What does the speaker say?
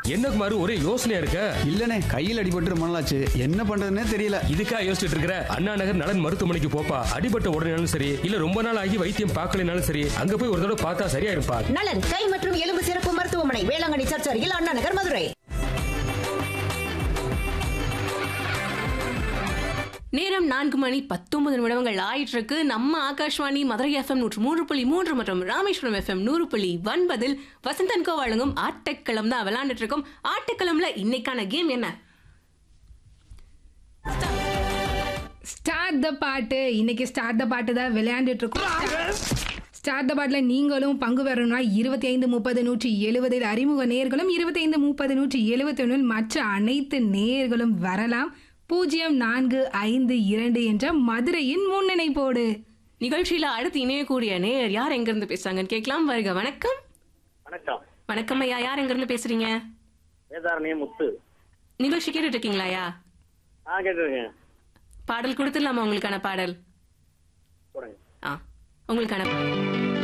என்ன குமார் ஒரே யோசனையா இருக்க இல்லனே கையில் அடிபட்டு ரொம்ப நாளாச்சு என்ன பண்றதுன்னே தெரியல இதுக்கா யோசிச்சுட்டு இருக்கிற அண்ணா நகர் நலன் மருத்துவமனைக்கு போப்பா அடிபட்ட உடனேனாலும் சரி இல்ல ரொம்ப நாள் ஆகி வைத்தியம் பார்க்கலைனாலும் சரி அங்க போய் ஒரு தடவை பார்த்தா சரியா இருப்பா நலன் கை மற்றும் எலும்பு சிறப்பு மருத்துவமனை வேளாங்கண்ணி சர்ச் அருகில் அண்ணா நகர் மதுரை நேரம் நான்கு மணி பத்தொன்பது நிமிடங்கள் ஆயிட்டு இருக்கு நம்ம ஆகாஷ்வாணி மதுரை எஃப்எம் நூற்று மூன்று புள்ளி மூன்று மற்றும் ராமேஸ்வரம் எஃப்எம் நூறு புள்ளி ஒன்பதில் வசந்தன்கோ வழங்கும் ஆட்டக்களம் தான் விளையாண்டுட்டு இருக்கோம் ஆட்டக்களம்ல இன்னைக்கான கேம் என்ன ஸ்டார்ட் த பாட்டு இன்னைக்கு ஸ்டார்ட் த பாட்டு தான் விளையாண்டுட்டு இருக்கோம் ஸ்டார்ட் த பாட்டில் நீங்களும் பங்கு பெறணும்னா இருபத்தி ஐந்து முப்பது நூற்றி எழுபதில் அறிமுக நேர்களும் இருபத்தி ஐந்து முப்பது நூற்றி எழுபத்தி ஒன்றில் மற்ற அனைத்து நேர்களும் வரலாம் பூஜ்ஜியம் நான்கு ஐந்து இரண்டு என்ற மதுரையின் முன்னிணைப்போடு நிகழ்ச்சியில அடுத்து இணையக்கூடிய நேயர் யார் எங்க இருந்து பேசுறாங்கன்னு கேட்கலாம் வருக வணக்கம் வணக்கம் வணக்கம் ஐயா யார் எங்க இருந்து பேசுறீங்க வேதாரண்ய முத்து நிகழ்ச்சி கேட்டுட்டு இருக்கீங்களா ஐயா ஆ கேட்டுருக்கேன் பாடல் கொடுத்துடலாமா உங்களுக்கான பாடல் போடுங்க ஆ உங்களுக்கான